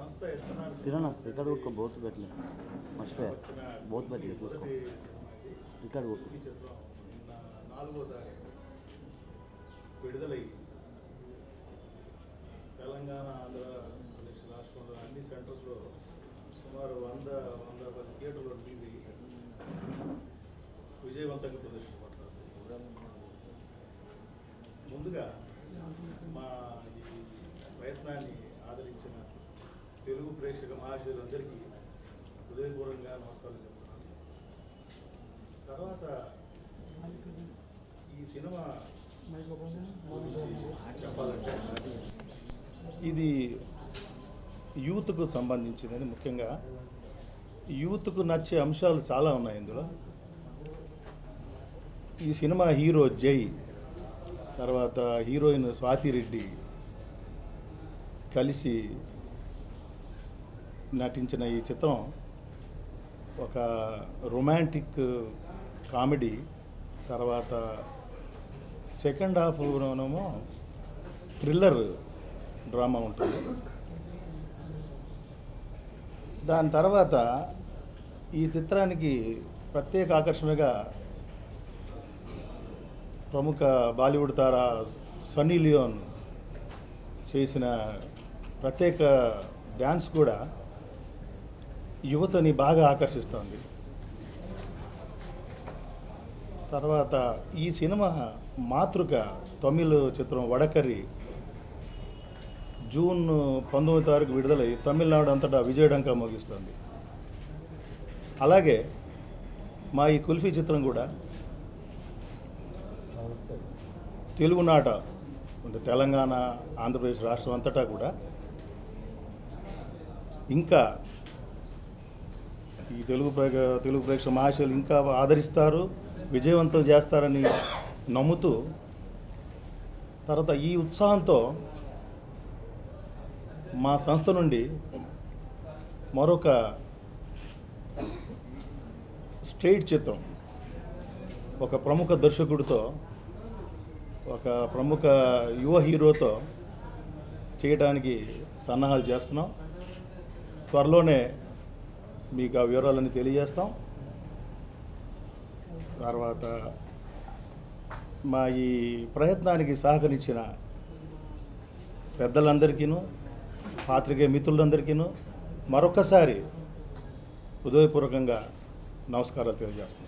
సంస్థ ఎస్ఎన్ఆర్ తిరన్నా రికార్డు కొట్టుకో బోత్ పెట్టలే మర్చిపోయా బోత్ పెట్టలే చూసుకో మొదటి సినిమాకి రికార్డు కొట్టు ఈ చిత్రం నిన్న నాలుగో తారీఖు విడుదలై తెలంగాణ ఆంధ్రప్రదేశ్ రాష్ట్రంలో అన్ని సెంటర్స్లో సుమారు వంద వంద పది థియేటర్లో రిలీజ్ అయ్యి విజయవంతంగా ప్రదర్శించబడతారు ముందుగా మా ఈ ప్రయత్నాన్ని ఆదరించిన తెలుగు ప్రేక్షక మహాశయులందరికీ హృదయపూర్వకంగా నమస్కారాలు చెప్తున్నాను తర్వాత ఈ సినిమా గురించి చెప్పాలంటే ఇది యూత్కు సంబంధించినది ముఖ్యంగా యూత్కు నచ్చే అంశాలు చాలా ఉన్నాయి ఇందులో ఈ సినిమా హీరో జై తర్వాత హీరోయిన్ స్వాతిరెడ్డి కలిసి నటించిన ఈ చిత్రం ఒక రొమాంటిక్ కామెడీ తర్వాత సెకండ్ హాఫ్లోనేమో థ్రిల్లర్ డ్రామా ఉంటుంది దాని తర్వాత ఈ చిత్రానికి ప్రత్యేక ఆకర్షణగా ప్రముఖ బాలీవుడ్ తార సన్నీ లియోన్ చేసిన ప్రత్యేక డ్యాన్స్ కూడా యువతని బాగా ఆకర్షిస్తోంది తర్వాత ఈ సినిమా మాతృక తమిళ్ చిత్రం వడకరి జూన్ పంతొమ్మిది తారీఖు విడుదలై తమిళనాడు అంతటా విజయడంకా మోగిస్తుంది అలాగే మా ఈ కుల్ఫీ చిత్రం కూడా తెలుగునాట అంటే తెలంగాణ ఆంధ్రప్రదేశ్ రాష్ట్రం అంతటా కూడా ఇంకా ఈ తెలుగు ప్రేక్ష తెలుగు ప్రేక్షక మహాశయులు ఇంకా ఆదరిస్తారు విజయవంతం చేస్తారని నమ్ముతూ తర్వాత ఈ ఉత్సాహంతో మా సంస్థ నుండి మరొక స్ట్రైట్ చిత్రం ఒక ప్రముఖ దర్శకుడితో ఒక ప్రముఖ యువ హీరోతో చేయడానికి సన్నాహాలు చేస్తున్నాం త్వరలోనే మీకు ఆ వివరాలన్నీ తెలియజేస్తాం తర్వాత మా ఈ ప్రయత్నానికి సహకరించిన పెద్దలందరికీను పాత్రికేయ మిత్రులందరికీను మరొకసారి హృదయపూర్వకంగా నమస్కారాలు తెలియజేస్తున్నాం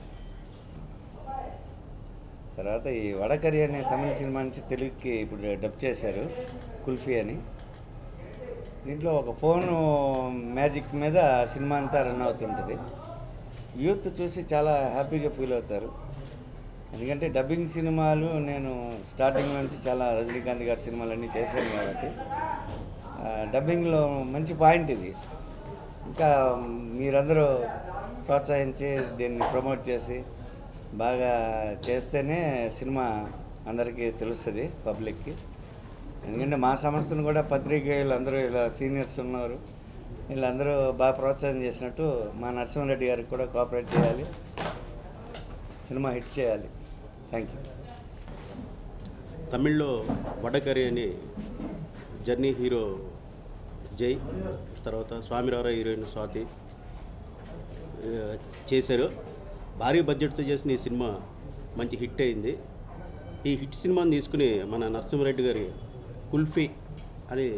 తర్వాత ఈ వడకరి అనే తమిళ సినిమా నుంచి తెలుగుకి ఇప్పుడు డబ్ చేశారు కుల్ఫీ అని దీంట్లో ఒక ఫోన్ మ్యాజిక్ మీద సినిమా అంతా రన్ అవుతుంటుంది యూత్ చూసి చాలా హ్యాపీగా ఫీల్ అవుతారు ఎందుకంటే డబ్బింగ్ సినిమాలు నేను స్టార్టింగ్ నుంచి చాలా రజనీకాంత్ గారి సినిమాలన్నీ చేశాను కాబట్టి ఆ, డబ్బింగ్లో మంచి పాయింట్ ఇది ఇంకా మీరందరూ ప్రోత్సహించి దీన్ని ప్రమోట్ చేసి బాగా చేస్తేనే సినిమా అందరికీ తెలుస్తుంది పబ్లిక్కి ఎందుకంటే మా సంస్థను కూడా పత్రికేయులు అందరూ ఇలా సీనియర్స్ ఉన్నారు వీళ్ళందరూ బాగా ప్రోత్సాహం చేసినట్టు మా నరసింహారెడ్డి గారికి కూడా కోఆపరేట్ చేయాలి సినిమా హిట్ చేయాలి థ్యాంక్ యూ తమిళ్లో వడకరి అని జర్నీ హీరో జై తర్వాత స్వామిరావు హీరోయిన్ స్వాతి ఆ, చేశారు భారీ బడ్జెట్తో చేసిన ఈ సినిమా మంచి హిట్ అయింది ఈ హిట్ సినిమాని తీసుకుని మన నరసింహారెడ్డి గారి కుల్ఫీ అని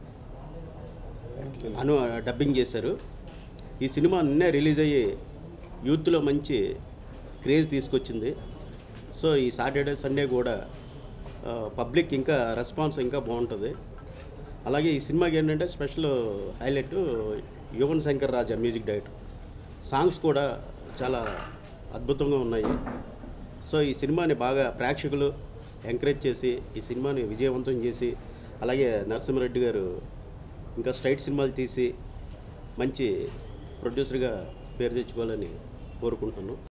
అను డబ్బింగ్ చేశారు ఈ సినిమా నిన్నే రిలీజ్ అయ్యి యూత్లో మంచి క్రేజ్ తీసుకొచ్చింది సో ఈ సాటర్డే సండే కూడా ఆ, పబ్లిక్ ఇంకా రెస్పాన్స్ ఇంకా బాగుంటుంది అలాగే ఈ సినిమాకి ఏంటంటే special highlight Yuvan Shankar Raja music director songs కూడా చాలా అద్భుతంగా ఉన్నాయి సో ఈ సినిమాని బాగా ప్రేక్షకులు ఎంకరేజ్ చేసి ఈ సినిమాని విజయవంతం చేసి అలాగే నరసింహారెడ్డి గారు ఇంకా స్ట్రైట్ సినిమాలు తీసి మంచి ప్రొడ్యూసర్గా పేరు తెచ్చుకోవాలని కోరుకుంటున్నాను